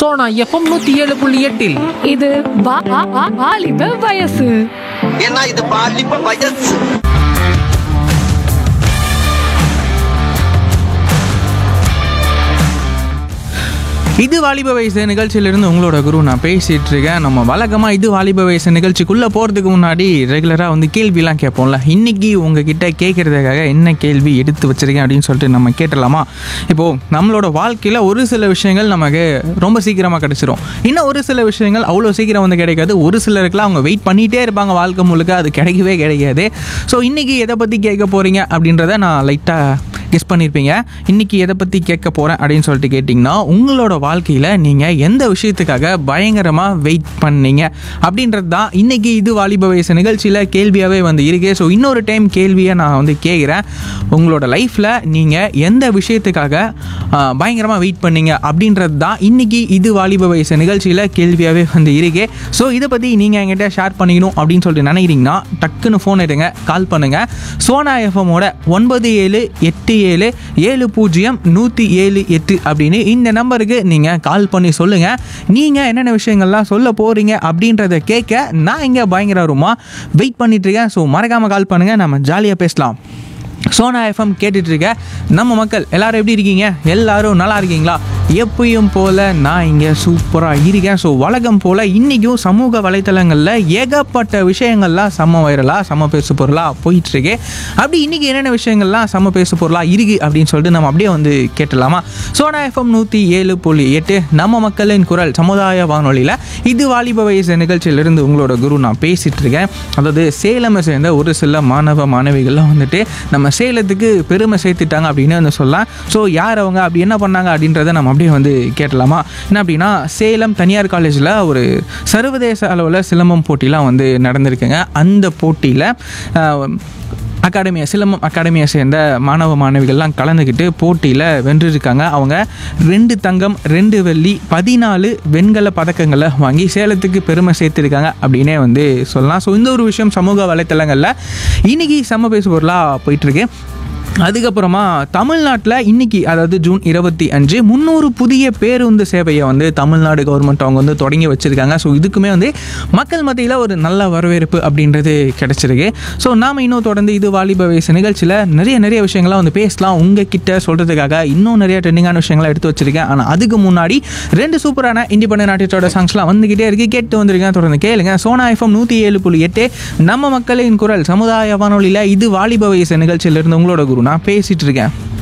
Sona FM நூத்தி ஏழு புள்ளி எட்டில் இது வா- வா- வா- வாலிப வயசு ஏன்னா இது பாலிப்ப வயசு இது வாலிப வயசு நிகழ்ச்சியிலிருந்து உங்களோட குரு நான் பேசிட்டு இருக்கேன் நம்ம வழக்கமாக இது வாலிப வயசு நிகழ்ச்சிக்குள்ளே போகிறதுக்கு முன்னாடி ரெகுலராக வந்து கேள்விலாம் கேட்போம்ல இன்னைக்கு உங்ககிட்ட கேட்குறதுக்காக என்ன கேள்வி எடுத்து வச்சிருக்கேன் அப்படின்னு சொல்லிட்டு நம்ம கேட்டலாமா இப்போது நம்மளோட வாழ்க்கையில் ஒரு சில விஷயங்கள் நமக்கு ரொம்ப சீக்கிரமாக கிடச்சிரும் இன்னும் ஒரு சில விஷயங்கள் அவ்வளோ சீக்கிரம் வந்து கிடைக்காது ஒரு சிலருக்குலாம் அவங்க வெயிட் பண்ணிகிட்டே இருப்பாங்க வாழ்க்கை முழுக்க அது கிடைக்கவே கிடைக்காது ஸோ இன்னைக்கு எதை பற்றி கேட்க போகிறீங்க அப்படின்றத நான் லைட்டாக கெஸ் பண்ணியிருப்பீங்க இன்னைக்கு எதை பற்றி கேட்க போகிறேன் அப்படின்னு சொல்லிட்டு கேட்டிங்கன்னா உங்களோட வாழ்க்கையில் நீங்கள் எந்த விஷயத்துக்காக பயங்கரமாக வெயிட் பண்ணீங்க அப்படின்றது தான் இன்னைக்கு இது வாலிப வயசு நிகழ்ச்சியில் கேள்வியாகவே வந்து இருக்கு ஸோ இன்னொரு டைம் கேள்வியை நான் வந்து கேட்குறேன் உங்களோட லைஃப்பில் நீங்கள் எந்த விஷயத்துக்காக பயங்கரமாக வெயிட் பண்ணீங்க அப்படின்றது தான் இன்னைக்கு இது வாலிப வயசு நிகழ்ச்சியில் கேள்வியாகவே வந்து இருக்கு ஸோ இதை பற்றி நீங்கள் என்கிட்ட ஷேர் பண்ணிக்கணும் அப்படின்னு சொல்லிட்டு நினைக்கிறீங்கன்னா டக்குன்னு ஃபோன் எடுங்க கால் பண்ணுங்கள் சோனா எஃப்எம்மோட ஒன்பது ஏழு எட்டு ஏழு ஏழு பூஜ்ஜியம் நூற்றி ஏழு எட்டு அப்படின்னு இந்த நம்பருக்கு நீங்கள் கால் பண்ணி சொல்லுங்கள் நீங்கள் என்னென்ன விஷயங்கள்லாம் சொல்ல போகிறீங்க அப்படின்றத கேட்க நான் இங்கே பயங்கரமாக வெயிட் பண்ணிட்டு இருக்கேன் ஸோ மறக்காமல் கால் பண்ணுங்கள் நம்ம ஜாலியாக பேசலாம் சோனா எஃப்எம் கேட்டுட்டு இருக்க நம்ம மக்கள் எல்லாரும் எப்படி இருக்கீங்க எல்லாரும் நல்லா இருக்கீங்களா எப்பயும் போல நான் இங்கே சூப்பராக இருக்கேன் ஸோ வழக்கம் போல் இன்றைக்கும் சமூக வலைத்தளங்களில் ஏகப்பட்ட விஷயங்கள்லாம் செம்ம வைரலாக செம்ம பேசு பொருளாக போயிட்டுருக்கு அப்படி இன்றைக்கி என்னென்ன விஷயங்கள்லாம் செம்ம பேசு பொருளாக இருக்குது அப்படின்னு சொல்லிட்டு நம்ம அப்படியே வந்து கேட்டலாமா சோனா எஃப்எம் நூற்றி ஏழு புள்ளி எட்டு நம்ம மக்களின் குரல் சமுதாய வானொலியில் இது வாலிப வயசு நிகழ்ச்சியிலிருந்து உங்களோட குரு நான் பேசிகிட்டு இருக்கேன் அதாவது சேலமை சேர்ந்த ஒரு சில மாணவ மாணவிகள்லாம் வந்துட்டு நம்ம சேலத்துக்கு பெருமை சேர்த்துட்டாங்க அப்படின்னு வந்து சொல்லலாம் ஸோ யார் அவங்க அப்படி என்ன பண்ணாங்க அப்படின்றத நம்ம அப்படியே வந்து கேட்டலாமா என்ன அப்படின்னா சேலம் தனியார் காலேஜில் ஒரு சர்வதேச அளவில் சிலம்பம் போட்டிலாம் வந்து நடந்திருக்குங்க அந்த போட்டியில் அகாடமியை சிலம்பம் அகாடமியை சேர்ந்த மாணவ மாணவிகள்லாம் கலந்துக்கிட்டு போட்டியில் வென்றிருக்காங்க அவங்க ரெண்டு தங்கம் ரெண்டு வெள்ளி பதினாலு வெண்கல பதக்கங்களை வாங்கி சேலத்துக்கு பெருமை சேர்த்துருக்காங்க அப்படின்னே வந்து சொல்லலாம் ஸோ இந்த ஒரு விஷயம் சமூக வலைத்தளங்களில் இன்னைக்கு செம்ம பேசு பொருளாக போயிட்டுருக்கு அதுக்கப்புறமா தமிழ்நாட்டில் இன்னைக்கு அதாவது ஜூன் இருபத்தி அஞ்சு முந்நூறு புதிய பேருந்து சேவையை வந்து தமிழ்நாடு கவர்மெண்ட் அவங்க வந்து தொடங்கி வச்சுருக்காங்க ஸோ இதுக்குமே வந்து மக்கள் மத்தியில் ஒரு நல்ல வரவேற்பு அப்படின்றது கிடச்சிருக்கு ஸோ நாம் இன்னும் தொடர்ந்து இது வாலிப வயசு நிகழ்ச்சியில் நிறைய நிறைய விஷயங்கள்லாம் வந்து பேசலாம் உங்ககிட்ட சொல்கிறதுக்காக இன்னும் நிறைய ட்ரெண்டிங்கான விஷயங்கள்லாம் எடுத்து வச்சிருக்கேன் ஆனால் அதுக்கு முன்னாடி ரெண்டு சூப்பரான இண்டிபெண்டன்ட் ஆர்டிஸ்டோட சாங்ஸ்லாம் வந்துக்கிட்டே இருக்கு கேட்டு வந்திருக்கேன் தொடர்ந்து கேளுங்க சோனா எஃப்எம் நூற்றி ஏழு புள்ளி எட்டு நம்ம மக்களின் குரல் சமுதாய வானொலியில் இது வாலிப வயசு நிகழ்ச்சியிலிருந்து உங்களோட குரு நான் பேசிட்டு இருக்கேன்